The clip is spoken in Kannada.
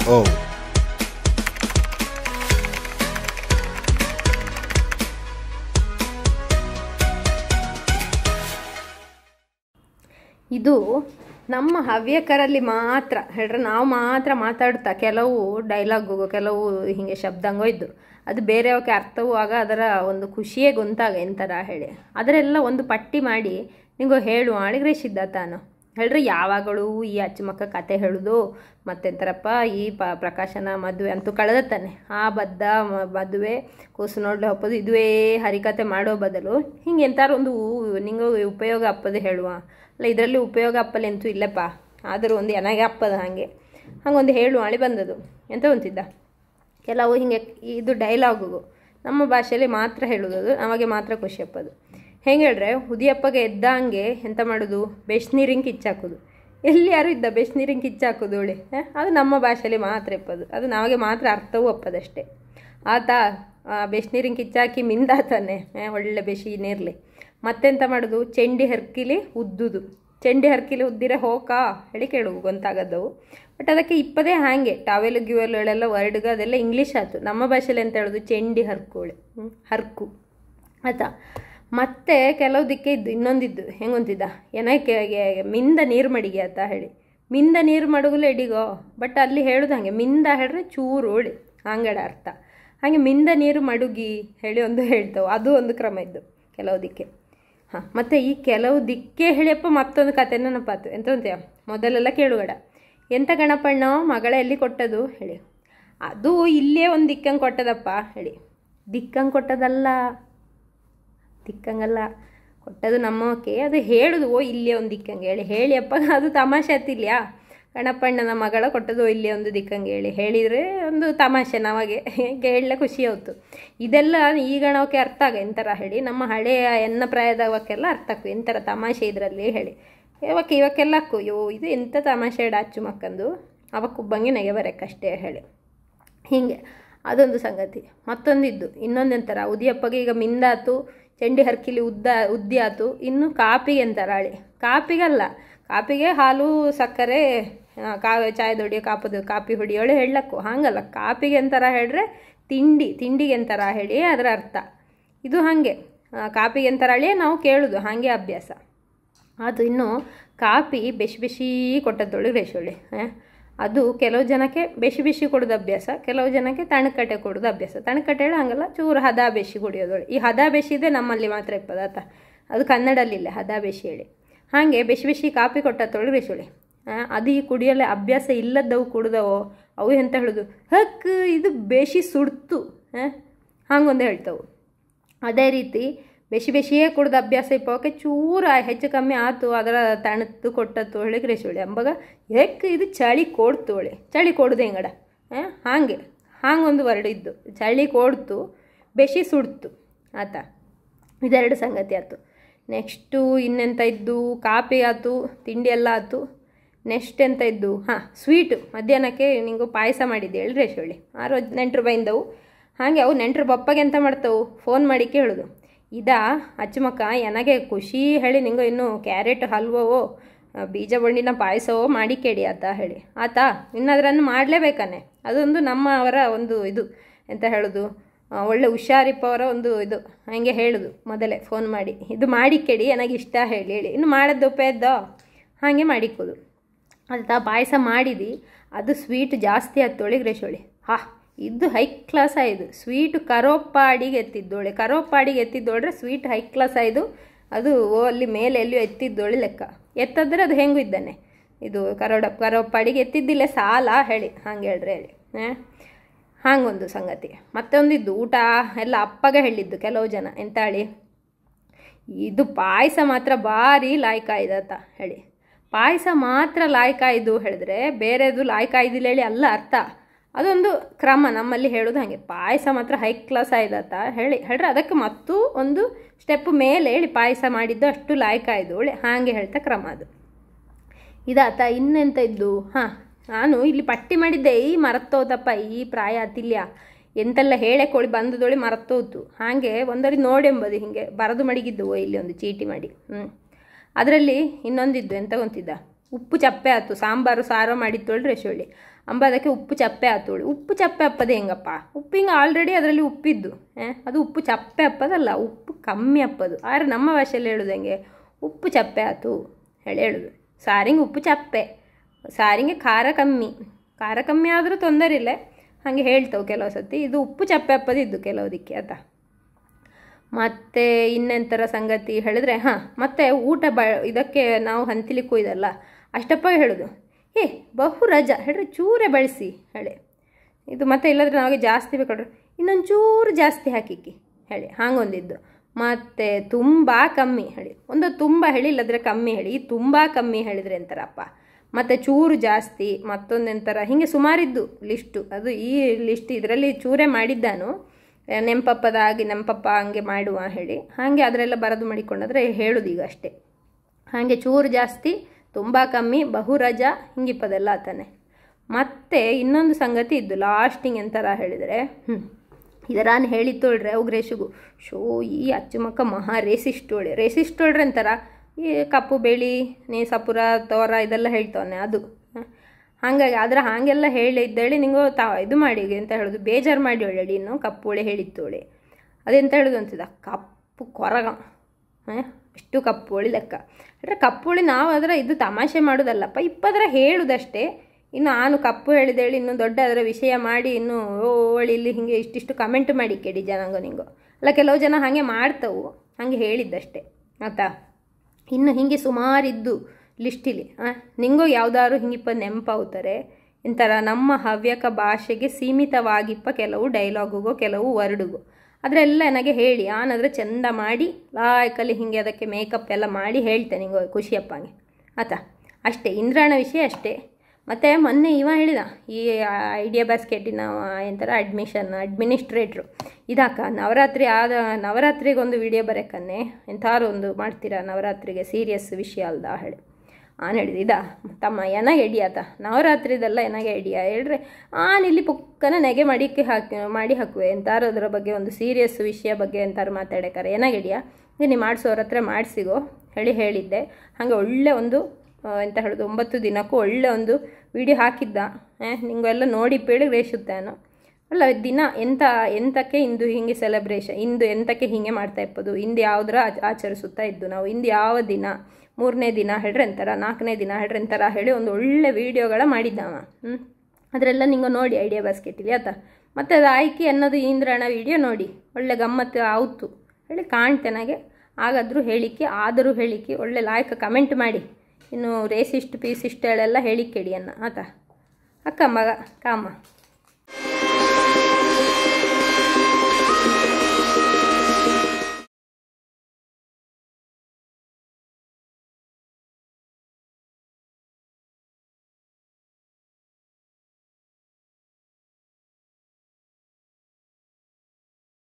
ಓ ಇದು ನಮ್ಮ ಹವ್ಯಕರಲ್ಲಿ ಮಾತ್ರ ಹೇಳ್ರೆ ನಾವು ಮಾತ್ರ ಮಾತಾಡ್ತಾ ಕೆಲವು ಡೈಲಾಗು ಕೆಲವು ಹೀಗೆ ಶಬ್ದಾಂಗೋ ಇದ್ದು ಅದು ಬೇರೆಯವಕ್ಕೆ ಅರ್ಥವೂ ಆಗ ಅದರ ಒಂದು ಖುಷಿಯೇ ಗೊಂತಾಗ ಎಂತರ ಹೇಳಿ ಅದರೆಲ್ಲ ಒಂದು ಪಟ್ಟಿ ಮಾಡಿ ನಿಂಗು ಹೇಳು ಅಳಿಗ್ರೇಶಿದ್ದ ತಾನು ಹೇಳ್ರಿ ಯಾವಾಗಲೂ ಈ ಅಚ್ಚಮಕ್ಕ ಕತೆ ಹೇಳೋದು ಮತ್ತೆಂತಾರಪ್ಪ ಈ ಪ ಪ್ರಕಾಶನ ಮದುವೆ ಅಂತೂ ಕಳೆದತ್ತಾನೆ ಆ ಬದ್ದ ಮ- ಮದುವೆ ಕೂಸು ನೋಡ್ಲಿ ಹಪ್ಪದು ಇದುವೇ ಹರಿಕತೆ ಮಾಡೋ ಬದಲು ಹಿಂಗೆ ಎಂತಾರು ಒಂದು ಊ- ನಿಂಗೆ ಉಪಯೋಗ ಅಪ್ಪದು ಹೇಳುವ ಅಲ್ಲ ಇದರಲ್ಲಿ ಉಪಯೋಗ ಅಪ್ಪಲೆ ಅಂತೂ ಇಲ್ಲಪ್ಪ ಆದರೂ ಒಂದು ಎನಗೆ ಅಪ್ಪದ ಹಾಗೆ ಹಂಗೊಂದು ಹೇಳು ಅಳಿ ಬಂದದು ಎಂತ ಅಂತಿದ್ದ ಕೆಲವು ಹಿಂಗೆ ಇದು ಡೈಲಾಗು ನಮ್ಮ ಭಾಷೆಯಲ್ಲಿ ಮಾತ್ರ ಹೇಳೋದು ಅದು ನಮಗೆ ಮಾತ್ರ ಖುಷಿ ಅಪ್ಪದು ಹೆಂಗೆ ಹೇಳ್ರೆ ಹುದಿಯಪ್ಪಗೆ ಎದ್ದಂಗೆ ಎಂತ ಮಾಡೋದು ಬೆಶ್ನೀರಿಂಗ್ ಕಿಚ್ಚಾಕೋದು ಎಲ್ಲಿ ಯಾರು ಇದ್ದ ಬೆಶ್ನೀರಿಂಗ್ ಕಿಚ್ಚಾಕೋದು ಒಳ್ಳೆ ಅದು ನಮ್ಮ ಭಾಷೆಯಲ್ಲಿ ಮಾತ್ರ ಇಪ್ಪದು ಅದು ನಮಗೆ ಮಾತ್ರ ಅರ್ಥವೂ ಅಪ್ಪದಷ್ಟೇ ಆತ ಬೆಶ್ನೀರಿಂಗ್ ಕಿಚ್ಚಾಕಿ ಮಿಂದಾತಾನೆ ಆ, ಒಳ್ಳೆ ಬೆಶಿ ನೀರ್ಲಿ ಮತ್ತೆಂತ ಮಾಡೋದು ಚೆಂಡಿ ಹರ್ಕಿಲಿ ಉದ್ದುದು ಚೆಂಡಿ ಹರ್ಕಿಲಿ ಉದ್ದಿರೆ ಹೋಕಾ ಹೇಳಿ ಕೇಳು ಗೊಂತಾಗದ್ದವು ಬಟ್ ಅದಕ್ಕೆ ಇಪ್ಪದೇ ಹಾಗೆ ಟಾವೆಲ್ ಗಿವೆಲ್ಗಳೆಲ್ಲ ವರ್ಡ್ಗೆ ಅದೆಲ್ಲ ಇಂಗ್ಲೀಷ್ ಆಯ್ತು ನಮ್ಮ ಭಾಷೆಯಲ್ಲಿ ಅಂತ ಹೇಳೋದು ಚೆಂಡಿ ಹರ್ಕೋಳೆ ಹ್ಮ್, ಹರ್ಕು ಆಯ್ತಾ ಮತ್ತೆ ಕೆಲವುದಕ್ಕೆ ಇದ್ದು ಇನ್ನೊಂದಿದ್ದು ಹೆಂಗೊಂತಿದ್ದ ಏನಕ್ಕೆ ಮಿಂದ ನೀರು ಮಡಿಗೆ ಅಂತ ಹೇಳಿ ಮಿಂದ ನೀರು ಮಡಗಲು ಎಡಿಗೋ ಬಟ್ ಅಲ್ಲಿ ಹೇಳೋದು ಹಾಗೆ ಮಿಂದ ಹೇಳ್ರೆ ಚೂರು ಒಳಿ ಹಂಗಡ ಅರ್ಥ ಹಾಗೆ ಮಿಂದ ನೀರು ಮಡುಗಿ ಹೇಳಿ ಒಂದು ಹೇಳ್ತಾವೆ ಅದು ಒಂದು ಕ್ರಮ ಇದ್ದು ಕೆಲವುದಕ್ಕೆ ಹಾಂ ಮತ್ತು ಈ ಕೆಲವು ದಿಕ್ಕೇ ಹೇಳಿಯಪ್ಪ ಮತ್ತೊಂದು ಕತೆ ನೆನಪಾತು ಎಂತ ಅಂತೀಯ ಮೊದಲೆಲ್ಲ ಕೇಳುಗಡ ಎಂತ ಗಣಪಣ್ಣ ಮಗಳ ಎಲ್ಲಿ ಕೊಟ್ಟದು ಹೇಳಿ ಅದು ಇಲ್ಲೇ ಒಂದು ದಿಕ್ಕಂಗೆ ಕೊಟ್ಟದಪ್ಪ ಹೇಳಿ ದಿಕ್ಕಂಗೆ ಕೊಟ್ಟದಲ್ಲ ದಿಕ್ಕಂಗಲ್ಲ ಕೊಟ್ಟದು ನಮ್ಮಕ್ಕೆ ಅದು ಹೇಳುದು ಓ ಇಲ್ಲೇ ಒಂದು ದಿಕ್ಕಂಗೆ ಹೇಳಿ ಹೇಳಿಯಪ್ಪ ಅದು ತಮಾಷೆ ಆತಿಲ್ಯಾ ಗಣಪಣ್ಣನ ಮಗಳ ಕೊಟ್ಟದು ಓ ಇಲ್ಲೇ ಒಂದು ದಿಕ್ಕಂಗೆ ಹೇಳಿ ಹೇಳಿದರೆ ಒಂದು ತಮಾಷೆ ನಮಗೆ ಹೇಳಲೆ ಖುಷಿ ಆಯ್ತು ಇದೆಲ್ಲ ಈಗ ನಾವಕ್ಕೆ ಅರ್ಥ ಆಗ ಎಂಥರ ಹೇಳಿ ನಮ್ಮ ಹಳೆಯ ಎನ್ನ ಪ್ರಾಯದವಕ್ಕೆಲ್ಲ ಅರ್ಥ ಆಕು ಎಂಥರ ತಮಾಷೆ ಇದರಲ್ಲಿ ಹೇಳಿ ಇವಕ್ಕೆ ಇವಕ್ಕೆಲ್ಲ ಅಕ್ಕು ಯೋ ಇದು ಎಂಥ ತಮಾಷೆ ಇಡ ಅಚ್ಚು ಮಕ್ಕಂದು ಅವಕ್ಕುಬ್ಬಂಗೆ ನೆಗೆ ಬರಕ್ಕಷ್ಟೇ ಹೇಳಿ ಹೀಗೆ ಅದೊಂದು ಸಂಗತಿ ಮತ್ತೊಂದಿದ್ದು ಇನ್ನೊಂದೆಂತರ ಉದಿಯಪ್ಪಗೆ ಈಗ ಮಿಂದಾತು ಚಂಡಿ ಹರ್ಕಿಲಿ ಉದ್ದ ಉದ್ದಿ ಆತು ಇನ್ನು ಕಾಪಿಗೆ ಅಂತಾರ ಹಳಿ ಕಾಪಿಗಲ್ಲ ಕಾಪಿಗೆ ಹಾಲು ಸಕ್ಕರೆ ಆ, ಕಾ ಚಾಯ್ ಹೊಡಿಯೋ ಕಾಪದು ಕಾಪಿ ಹೊಡಿಯೋಳು ಹೇಳಕ್ಕು ಹಾಗಲ್ಲ ಕಾಪಿಗೆ ಅಂತಾರ ಹೇಳ್ರೆ ತಿಂಡಿ ತಿಂಡಿಗೆ ಅಂತಾರ ಹೇಳಿ ಅದರ ಅರ್ಥ ಇದು ಹಾಗೆ ಆ, ಕಾಪಿಗೆ ಅಂತಾರ ಹೇಳಿ ನಾವು ಕೇಳೋದು ಹಾಗೆ ಅಭ್ಯಾಸ ಅದು ಇನ್ನು ಕಾಪಿ ಬೆಶಿ ಬೆಶಿ ಕೊಟ್ಟದ್ದೊಳಗೆ ರೇಷೊಳ್ಳಿ ಅದು ಕೆಲವು ಜನಕ್ಕೆ ಬೆಶಿ ಬೆಶಿ ಕೊಡೋದು ಅಭ್ಯಾಸ ಕೆಲವು ಜನಕ್ಕೆ ತಣಕಟ್ಟೆ ಕೊಡೋದು ಅಭ್ಯಾಸ ತಣಕಟ್ಟೆ ಹೇಳಿ ಹಂಗಲ್ಲ ಚೂರು ಹದ ಬೆಶಿ ಕುಡಿಯೋದೊಳೆ ಈ ಹದ ಬೆಶಿದೆ ನಮ್ಮಲ್ಲಿ ಮಾತ್ರ ಇಪ್ಪದಾತ ಅದು ಕನ್ನಡಲ್ಲಿಲ್ಲ ಹದ ಬೆಶಿ ಹೇಳಿ ಹಾಗೆ ಬೆಶಿ ಬೆಶಿ ಕಾಪಿ ಕೊಟ್ಟತ್ತೊಳಗೆ ರೇಷೊಳ್ಳಿ ಅದು ಈ ಕುಡಿಯಲು ಅಭ್ಯಾಸ ಇಲ್ಲದವು ಕುಡ್ದವೋ ಅವು ಎಂತ ಹೇಳೋದು ಹಕ್ ಇದು ಬೇಶಿ ಸುಡ್ತು ಹಂಗೊಂದು ಹೇಳ್ತವು ಅದೇ ರೀತಿ ಬೆಶಿ ಬೆಶಿಯೇ ಕುಡ್ದು ಅಭ್ಯಾಸ ಇಪ್ಪೋಕೆ ಚೂರ ಹೆಚ್ಚು ಕಮ್ಮಿ ಆತು ಅದರ ತಣತ್ತು ಕೊಟ್ಟತ್ತು ಹೇಳಿಗೆ ರೇಷೊಳಿ ಅಂಬಾಗ ಹೆಕ್ ಇದು ಚಳಿ ಕೊಡ್ತು ಒಳ್ಳೆ ಚಳಿ ಕೊಡ್ದು ಹೆಂಗಡ ಹಾಗೆ ಹಾಂಗೊಂದು ವರ್ಡ್ ಇದ್ದು ಚಳಿ ಕೊಡ್ತು ಬೆಶಿ ಸುಡ್ತು ಆತ ಇದೆರಡು ಸಂಗತಿ ಆಯ್ತು ನೆಕ್ಸ್ಟು ಇನ್ನೆಂತ ಇದ್ದು ಕಾಪಿ ಆಯ್ತು ತಿಂಡಿ ಎಲ್ಲ ಆಯ್ತು ನೆಕ್ಸ್ಟ್ ಎಂತ ಇದ್ದು ಹಾಂ ಸ್ವೀಟು ಮಧ್ಯಾಹ್ನಕ್ಕೆ ನಿಂಗು ಪಾಯಸ ಮಾಡಿದ್ದೆ ಹೇಳಿ ರೇಷೊಳ್ಳಿ ಆ ರೋಜ್ ನೆಂಟರು ಬೈಂದವು ಹಾಗೆ ಅವು ನೆಂಟರು ಬಪ್ಪಗೆ ಎಂತ ಮಾಡ್ತಾವು ಫೋನ್ ಮಾಡಿ ಕೇಳೋದು ಇದಾ ಅಚ್ಚಮಕ್ಕ ನನಗೆ ಖುಷಿ ಹೇಳಿ ನಿಂಗು ಇನ್ನು ಕ್ಯಾರೆಟ್ ಹಲ್ವವೋ ಆ, ಬೀಜ ಬಣ್ಣಿನ ಪಾಯಸವೋ ಮಾಡಿ ಕೇಳಿ ಆತ ಹೇಳಿ ಆತ ಇನ್ನು ಅದರನ್ನು ಮಾಡಲೇಬೇಕಾನೆ ಅದೊಂದು ನಮ್ಮ ಅವರ ಒಂದು ಇದು ಎಂತ ಹೇಳೋದು ಆ, ಒಳ್ಳೆ ಹುಷಾರಿಪ್ಪವರ ಒಂದು ಇದು ಹಂಗೆ ಹೇಳೋದು ಮೊದಲೇ ಫೋನ್ ಮಾಡಿ ಇದು ಮಾಡಿ ಕೇಳಿ ನನಗೆ ಇಷ್ಟ ಹೇಳಿ ಹೇಳಿ ಇನ್ನು ಮಾಡೋದು ಉಪಯೋಗ ಹಾಗೆ ಮಾಡಿಕೋದು ಆಯ್ತಾ ಪಾಯಸ ಮಾಡಿದ್ದು ಅದು ಸ್ವೀಟ್ ಜಾಸ್ತಿ ಆಯ್ತೊಳಗೆ ರೇಷೊಳಿ ಹಾ ಇದು ಹೈ ಕ್ಲಾಸ್ ಆಯ್ದು ಸ್ವೀಟು ಕರೋಪಾಡಿಗೆ ಎತ್ತಿದ್ದೋಳೆ ಕರೋಪಾಡಿಗೆ ಎತ್ತಿದ್ದೋಳ್ರೆ ಸ್ವೀಟ್ ಹೈ ಕ್ಲಾಸ್ ಆಯ್ದು ಅದು ಓ ಅಲ್ಲಿ ಮೇಲೆ ಎಲ್ಲಿಯೋ ಎತ್ತಿದ್ದೋಳೆ ಲೆಕ್ಕ ಎತ್ತದ್ರೆ ಅದು ಹೆಂಗೂ ಇದ್ದಾನೆ ಇದು ಕರೋಡ ಕರೋಪಾಡಿಗೆ ಎತ್ತಿದ್ದಿಲ್ಲ ಸಾಲ ಹೇಳಿ ಹಂಗೆ ಹೇಳ್ರಿ ಹೇಳಿ ಹಾಂ ಹಾಗೊಂದು ಸಂಗತಿ ಮತ್ತೊಂದಿದ್ದು ಊಟ ಎಲ್ಲ ಅಪ್ಪಗೆ ಹೇಳಿದ್ದು ಕೆಲವು ಜನ ಎಂತ ಹೇಳಿ ಇದು ಪಾಯಸ ಮಾತ್ರ ಭಾರಿ ಲಾಯ್ಕಾಯ್ದತ್ತ ಹೇಳಿ ಪಾಯಸ ಮಾತ್ರ ಲಾಯ್ಕಾಯ್ದು ಹೇಳಿದ್ರೆ ಬೇರೆದು ಲಾಯ್ಕಾಯ್ದಿಲ್ಲ ಹೇಳಿ ಅಲ್ಲ ಅರ್ಥ ಅದೊಂದು ಕ್ರಮ ನಮ್ಮಲ್ಲಿ ಹೇಳೋದು ಹಾಗೆ ಪಾಯಸ ಮಾತ್ರ ಹೈ ಕ್ಲಾಸ್ ಆಯ್ದತ್ತ ಹೇಳಿ ಹೇಳ್ರೆ ಅದಕ್ಕೆ ಮತ್ತು ಒಂದು ಸ್ಟೆಪ್ ಮೇಲೆ ಹೇಳಿ ಪಾಯಸ ಮಾಡಿದ್ದು ಅಷ್ಟು ಲಾಯ್ಕಾಯ್ದು ಹೇಳಿ ಹಾಗೆ ಹೇಳ್ತಾ ಕ್ರಮ ಅದು ಇದಾತ ಇನ್ನೆಂತ ಇದ್ದು ಹಾಂ ನಾನು ಇಲ್ಲಿ ಪಟ್ಟಿ ಮಾಡಿದ್ದೆ ಈ ಮರತ್ತೋದಪ್ಪ ಈ ಪ್ರಾಯ ಆತಿಲ್ಯ ಎಂತೆಲ್ಲ ಹೇಳೆ ಕೋಳಿ ಬಂದದೊಳಿ ಮರತ್ತೋತು ಹಾಗೆ ಒಂದರಿ ನೋಡೆಂಬುದು ಹಿಂಗೆ ಬರದು ಮಡಗಿದ್ದು ಇಲ್ಲಿ ಒಂದು ಚೀಟಿ ಮಾಡಿ ಹ್ಞೂ ಅದರಲ್ಲಿ ಇನ್ನೊಂದಿದ್ದು ಎಂತ ಗೊತ್ತಿದ್ದ ಉಪ್ಪು ಚಪ್ಪೆ ಆಯ್ತು ಸಾಂಬಾರು ಸಾರು ಮಾಡಿತ್ತೋಳಿ ರೇಷೊಳ್ಳಿ ಅಂಬ ಅದಕ್ಕೆ ಉಪ್ಪು ಚಪ್ಪೆ ಆತೋಳಿ ಉಪ್ಪು ಚಪ್ಪೆ ಅಪ್ಪದೆ ಹೆಂಗಪ್ಪ ಉಪ್ಪು ಹಿಂಗೆ ಆಲ್ರೆಡಿ ಅದರಲ್ಲಿ ಉಪ್ಪಿದ್ದು ಏ ಅದು ಉಪ್ಪು ಚಪ್ಪೆ ಅಪ್ಪದಲ್ಲ ಉಪ್ಪು ಕಮ್ಮಿ ಅಪ್ಪದು ಆದ್ರೆ ನಮ್ಮ ಭಾಷೆಯಲ್ಲಿ ಹೇಳೋದು ಹೆಂಗೆ ಉಪ್ಪು ಚಪ್ಪೆ ಆತು ಹೇಳಿ ಹೇಳೋದು ಸಾರಿಂಗೆ ಉಪ್ಪು ಚಪ್ಪೆ ಸಾರಿಗೆ ಖಾರ ಕಮ್ಮಿ ಖಾರ ಕಮ್ಮಿ ಆದರೂ ತೊಂದರೆ ಇಲ್ಲ ಹಾಗೆ ಹೇಳ್ತಾವೆ ಕೆಲವು ಸತಿ ಇದು ಉಪ್ಪು ಚಪ್ಪೆ ಅಪ್ಪದಿದ್ದು ಕೆಲವುದಕ್ಕೆ ಆತ ಮತ್ತು ಇನ್ನೆಂಥರ ಸಂಗತಿ ಹೇಳಿದ್ರೆ ಹಾಂ ಮತ್ತು ಊಟ ಬ ಇದಕ್ಕೆ ನಾವು ಹಂತಿಲಿಕ್ಕೆ ಕೊಯ್ದಲ್ಲ ಅಷ್ಟಪ್ಪ ಹೇಳೋದು ಏ ಬಹು ರಜಾ ಹೇಳ್ರಿ ಚೂರೇ ಬಳಸಿ ಹೇಳಿ ಇದು ಮತ್ತೆ ಇಲ್ಲದ್ರೆ ನಮಗೆ ಜಾಸ್ತಿ ಬೇಕಾಡ್ರಿ ಇನ್ನೊಂದು ಚೂರು ಜಾಸ್ತಿ ಹಾಕಿಕ್ಕಿ ಹೇಳಿ ಹಾಗೊಂದಿದ್ದು ಮತ್ತು ತುಂಬ ಕಮ್ಮಿ ಹೇಳಿ ಒಂದು ತುಂಬ ಹೇಳಿ ಇಲ್ಲದ್ರೆ ಕಮ್ಮಿ ಹೇಳಿ ಈ ತುಂಬ ಕಮ್ಮಿ ಹೇಳಿದ್ರೆ ಎಂತಾರಪ್ಪ ಮತ್ತು ಚೂರು ಜಾಸ್ತಿ ಮತ್ತೊಂದೆಂಥರ ಹೀಗೆ ಸುಮಾರಿದ್ದು ಲಿಸ್ಟು ಅದು ಈ ಲಿಸ್ಟ್ ಇದರಲ್ಲಿ ಚೂರೇ ಮಾಡಿದ್ದಾನು ನೆಂಪಪ್ಪದಾಗಿ ನೆಂಪಪ್ಪ ಹಂಗೆ ಮಾಡುವ ಹೇಳಿ ಹಾಗೆ ಅದರೆಲ್ಲ ಬರೆದು ಮಾಡಿಕೊಂಡಾದ್ರೆ ಹೇಳೋದು ಈಗ ಅಷ್ಟೇ ಹಾಗೆ ಚೂರು ಜಾಸ್ತಿ ತುಂಬ ಕಮ್ಮಿ ಬಹು ರಜಾ ಹಿಂಗಿಪ್ಪದೆಲ್ಲ ಆತಾನೆ ಮತ್ತು ಇನ್ನೊಂದು ಸಂಗತಿ ಇದ್ದು ಲಾಸ್ಟಿಂಗ್ ಎಂಥರ ಹೇಳಿದರೆ ಹ್ಞೂ ಇದರಾನು ಹೇಳಿತ್ತೋಳ್ರೆ ಉಗ್ರೇಶಿಗೂ ಶೋ ಈ ಅಚ್ಚುಮಕ್ಕ ಮಹಾ ರೇಸಿಸ್ಟೋಳೆ ರೇಸಿಸ್ಟೋಳ್ರೆ ಅಂತಾರ ಈ ಕಪ್ಪು ಬೇಳಿ ನೀ ಸಪುರ ತೋರ ಇದೆಲ್ಲ ಹೇಳ್ತವನೆ ಅದು ಹಾಗಾಗಿ ಆದ್ರೆ ಹಾಗೆಲ್ಲ ಹೇಳಿ ಇದ್ದೇಳಿ ನಿಂಗು ತಾ ಇದು ಮಾಡಿ ಅಂತ ಹೇಳೋದು ಬೇಜಾರು ಮಾಡಿ ಹೇಳಿ ಇನ್ನು ಕಪ್ಪುಳೆ ಹೇಳಿತ್ತೋಳೆ ಅದೆಂತ ಹೇಳೋದು ಅಂತಿದ ಕಪ್ಪು ಕೊರಗ ಹಾಂ ಇಷ್ಟು ಕಪ್ಪುಳಿ ಲೆಕ್ಕ ಅಂದರೆ ಕಪ್ಪುಳಿ ನಾವು ಅದರ ಇದು ತಮಾಷೆ ಮಾಡೋದಲ್ಲಪ್ಪ ಇಪ್ಪದರ ಹೇಳುದಷ್ಟೇ ಇನ್ನು ನಾನು ಕಪ್ಪು ಹೇಳಿದೇಳಿ ಇನ್ನು ದೊಡ್ಡ ಅದರ ವಿಷಯ ಮಾಡಿ ಇನ್ನು ಓಳಿ ಇಲ್ಲಿ ಹಿಂಗೆ ಇಷ್ಟಿಷ್ಟು ಕಮೆಂಟ್ ಮಾಡಿ ಕೇಳಿ ಜನಂಗೋ ನಿಂಗೋ ಅಲ್ಲ ಕೆಲವು ಜನ ಹಾಗೆ ಮಾಡ್ತವು ಹಾಗೆ ಹೇಳಿದ್ದಷ್ಟೇ ಆಯ್ತಾ ಇನ್ನು ಹಿಂಗೆ ಸುಮಾರಿದ್ದು ಲಿಸ್ಟಿಲಿ ನಿಂಗೂ ಯಾವ್ದಾದ್ರು ಹಿಂಗಿಪ್ಪ ನೆನಪಾಗ್ತಾರೆ ಇಂಥರ ನಮ್ಮ ಹವ್ಯಕ ಭಾಷೆಗೆ ಸೀಮಿತವಾಗಿಪ್ಪ ಕೆಲವು ಡೈಲಾಗುಗೋ ಕೆಲವು ವರ್ಡುಗೋ ಅದರೆಲ್ಲ ನನಗೆ ಹೇಳಿ ಆನಂದರೆ ಚೆಂದ ಮಾಡಿ ಲಾಯ್ಕಲ್ಲಿ ಹಿಂಗೆ ಅದಕ್ಕೆ ಮೇಕಪ್ ಎಲ್ಲ ಮಾಡಿ ಹೇಳ್ತೇನೆ ನಿಂಗೆ ಖುಷಿಯಪ್ಪಂಗೆ ಆತಾ ಅಷ್ಟೇ ಇಂದ್ರಾಣ ವಿಷಯ ಅಷ್ಟೇ ಮತ್ತು ಮೊನ್ನೆ ಇವ ಹೇಳಿದ ಈ ಐಡಿಯಾ ಬಾಸ್ಕೆಟಿನ ಎಂಥರ ಅಡ್ಮಿಷನ್ ಅಡ್ಮಿನಿಸ್ಟ್ರೇಟ್ರು ಇದಾಕ ನವರಾತ್ರಿ ಆದ ನವರಾತ್ರಿಗೆ ಒಂದು ವಿಡಿಯೋ ಬರೋಕ್ಕನ್ನೇ ಎಂಥಾರು ಒಂದು ಮಾಡ್ತೀರಾ ನವರಾತ್ರಿಗೆ ಸೀರಿಯಸ್ ವಿಷಯ ಅಲ್ದ ಹೇಳಿ ಆನ್ ಹೇಳಿದೆ ಇದಾ ತಮ್ಮ ಏನಾಗ ಎಡಿಯಾತ ನವರಾತ್ರಿದೆಲ್ಲ ಏನಾಗ ಎಡಿಯ ಹೇಳ್ರೆ ಆನ್ ಇಲ್ಲಿ ಪುಕ್ಕನ ನೆಗೆ ಮಡಿಕೆ ಹಾಕಿ ಮಾಡಿ ಹಾಕುವೆ ಎಂತಾರು ಅದರ ಬಗ್ಗೆ ಒಂದು ಸೀರಿಯಸ್ ವಿಷಯ ಬಗ್ಗೆ ಎಂತಾರು ಮಾತಾಡಕ್ಕಾರ ಏನಾಗ ಎಡಿಯ ನೀವು ಮಾಡಿಸೋರ ಹತ್ರ ಮಾಡಿಸಿಗೋ ಹೇಳಿ ಹೇಳಿದ್ದೆ ಹಾಗೆ ಒಳ್ಳೆ ಒಂದು ಎಂತ ಹೇಳೋದು ಒಂಬತ್ತು ದಿನಕ್ಕೂ ಒಳ್ಳೆ ಒಂದು ವಿಡಿಯೋ ಹಾಕಿದ್ದ ನಿಂಗೆಲ್ಲ ನೋಡಿ ಪೇಳಿ ರೇಷುತ್ತೇನೋ ಅಲ್ಲ ದಿನ ಎಂತ ಎಂತಕ್ಕೆ ಇಂದು ಹೀಗೆ ಸೆಲೆಬ್ರೇಷನ್ ಇಂದು ಎಂತಕ್ಕೆ ಹೀಗೆ ಮಾಡ್ತಾ ಇಪ್ಪದು ಇಂದು ಯಾವುದರ ಆಚರಿಸುತ್ತಾ ಇದ್ದು ನಾವು ಇಂದು ಯಾವ ದಿನ ಮೂರನೇ ದಿನ ಹೇಳ್ರೆ ಅಂತಾರ ನಾಲ್ಕನೇ ದಿನ ಹೇಳ್ರೆ ಅಂತಾರ ಹೇಳಿ ಒಂದು ಒಳ್ಳೆ ವೀಡಿಯೋಗಳ ಮಾಡಿದ್ದವ ಹ್ಞೂ ಅದರೆಲ್ಲ ನಿಂಗೆ ನೋಡಿ ಐಡಿಯಾ ಬಾಸ್ಕೆಟಿಲಿ ಆತ ಮತ್ತು ಅದು ಆಯ್ಕೆ ಅನ್ನೋದು ಇಂದ್ರಣ ವೀಡಿಯೋ ನೋಡಿ ಒಳ್ಳೆ ಗಮ್ಮತ್ತು ಆಯ್ತು ಹೇಳಿ ಕಾಣ್ತೇನಾಗೆ ಹಾಗಾದರೂ ಹೇಳಿಕೆ ಆದರೂ ಹೇಳಿಕೆ ಒಳ್ಳೆ ಲಾಯಕ ಕಮೆಂಟ್ ಮಾಡಿ ಇನ್ನು ರೇಸಿಸ್ಟ್ ಪೀಸಿಸ್ಟ್ ಹೇಳೆಲ್ಲ ಹೇಳಿಕೆ ಅನ್ನ ಆತ ಅಕ್ಕ ಮಗ ಕಾಮ